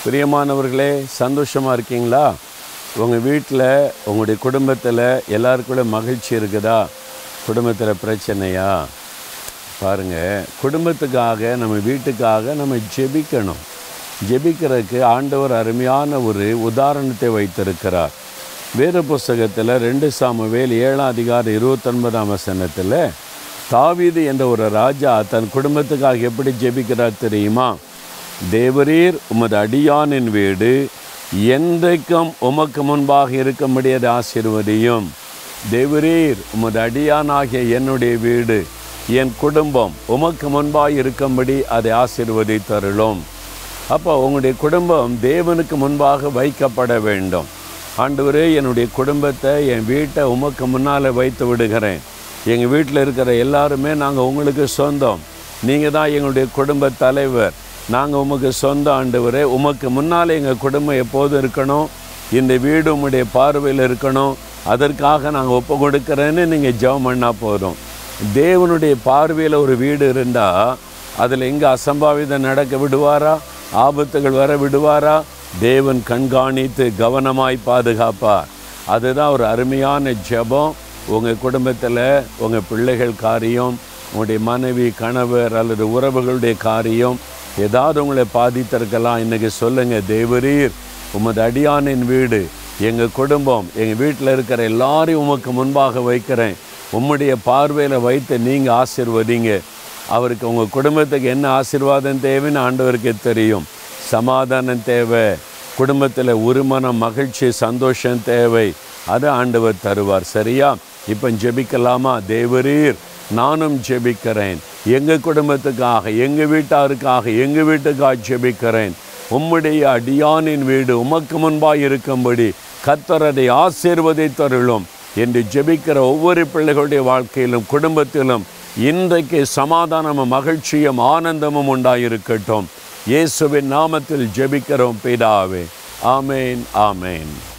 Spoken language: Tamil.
பிரியமானவர்களே சந்தோஷமாக இருக்கீங்களா உங்கள் வீட்டில் உங்களுடைய குடும்பத்தில் எல்லாருக்குள்ள மகிழ்ச்சி இருக்குதா குடும்பத்தில் பிரச்சனையா பாருங்கள் குடும்பத்துக்காக நம்ம வீட்டுக்காக நம்ம ஜெபிக்கணும் ஜெபிக்கிறதுக்கு ஆண்டவர் அருமையான ஒரு உதாரணத்தை வைத்திருக்கிறார் வேத புஸ்தகத்தில் ரெண்டு சாமுவேல் ஏழாம் அதிகாரம் இருபத்தொன்பதாம் வசனத்தில் தாவீது என்ற ஒரு ராஜா தன் குடும்பத்துக்காக எப்படி ஜெபிக்கிறார் தெரியுமா தேவரீர் உமது அடியானின் வீடு என்றைக்கும் உமக்கு முன்பாக இருக்கும்படியது ஆசீர்வதியும் தேவரீர் உமது அடியானாகிய என்னுடைய வீடு என் குடும்பம் உமக்கு முன்பாக இருக்கும்படி அதை ஆசீர்வதித்தருளும் அப்போ உங்களுடைய குடும்பம் தேவனுக்கு முன்பாக வைக்கப்பட வேண்டும் ஆண்டவரே என்னுடைய குடும்பத்தை என் வீட்டை உமக்கு முன்னால் வைத்து விடுகிறேன் எங்கள் வீட்டில் இருக்கிற எல்லாருமே நாங்கள் உங்களுக்கு சொந்தம் நீங்கள் தான் எங்களுடைய குடும்ப தலைவர் நாங்கள் உமக்கு சொந்த ஆண்டவரே உமக்கு முன்னால் எங்கள் குடும்பம் எப்போதும் இருக்கணும் இந்த வீடு உம்முடைய பார்வையில் இருக்கணும் அதற்காக நாங்கள் ஒப்பு கொடுக்குறேன்னு நீங்கள் ஜெபம் பண்ணால் போதும் தேவனுடைய பார்வையில் ஒரு வீடு இருந்தால் அதில் எங்கே அசம்பாவிதம் நடக்க விடுவாரா ஆபத்துகள் வர விடுவாரா தேவன் கண்காணித்து கவனமாய் பாதுகாப்பார் அதுதான் ஒரு அருமையான ஜெபம் உங்கள் குடும்பத்தில் உங்கள் பிள்ளைகள் காரியம் உங்களுடைய மனைவி கணவர் அல்லது உறவுகளுடைய காரியம் ஏதாவது உங்களை பாதித்திருக்கலாம் இன்றைக்கி சொல்லுங்கள் தேவரீர் உமது அடியானின் வீடு எங்கள் குடும்பம் எங்கள் வீட்டில் இருக்கிற எல்லாரையும் உமக்கு முன்பாக வைக்கிறேன் உம்முடைய பார்வையில் வைத்து நீங்கள் ஆசிர்வதிங்க அவருக்கு உங்கள் குடும்பத்துக்கு என்ன ஆசீர்வாதம் தேவைன்னு ஆண்டவருக்கு தெரியும் சமாதானம் தேவை குடும்பத்தில் உருமனம் மகிழ்ச்சி சந்தோஷம் தேவை அது ஆண்டவர் தருவார் சரியா இப்போ ஜெபிக்கலாமா தேவரீர் நானும் ஜெபிக்கிறேன் எங்கள் குடும்பத்துக்காக எங்கள் வீட்டாருக்காக எங்கள் வீட்டுக்காக ஜெபிக்கிறேன் உம்முடைய அடியானின் வீடு உமக்கு முன்பாக இருக்கும்படி கத்தரதை ஆசீர்வதித்தருளும் என்று ஜெபிக்கிற ஒவ்வொரு பிள்ளைகளுடைய வாழ்க்கையிலும் குடும்பத்திலும் இன்றைக்கு சமாதானமும் மகிழ்ச்சியும் ஆனந்தமும் உண்டாயிருக்கட்டும் இயேசுவின் நாமத்தில் ஜெபிக்கிறோம் பிதாவே ஆமேன் ஆமேன்